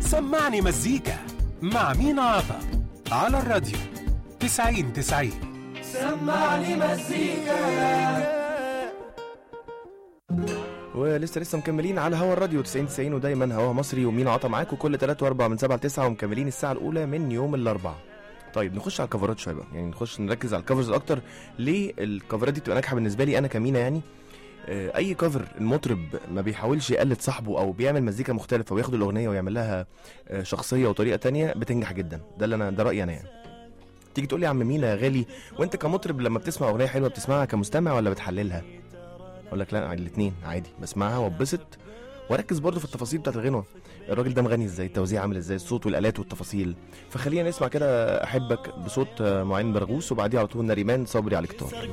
سمعني مزيكا مع مينا عطا على الراديو 90 90 سمعني مزيكا ولسه لسه مكملين على هوا الراديو 90 90 ودايما هوا مصري ومين عطا معاكم كل 3 و4 من 7 ل 9 ومكملين الساعه الاولى من يوم الاربعاء طيب نخش على الكفرات شويه بقى يعني نخش نركز على الكفرز اكتر ليه الكفرات دي بتبقى ناجحه بالنسبه لي انا كمينا يعني آه، اي كفر المطرب ما بيحاولش يقلد صاحبه او بيعمل مزيكا مختلفه وياخد الاغنيه ويعمل لها آه، شخصيه وطريقه تانية بتنجح جدا ده اللي انا ده رايي انا يعني تيجي تقول لي يا عم مينا يا غالي وانت كمطرب لما بتسمع اغنيه حلوه بتسمعها كمستمع ولا بتحللها اقول لك لا الاثنين عادي بسمعها واتبسط واركز برضه في التفاصيل بتاعت الغنوه الراجل ده مغني ازاي التوزيع عامل ازاي الصوت والالات والتفاصيل فخلينا نسمع كده احبك بصوت آه، معين برغوث وبعديه على طول نريمان صبري على الكتار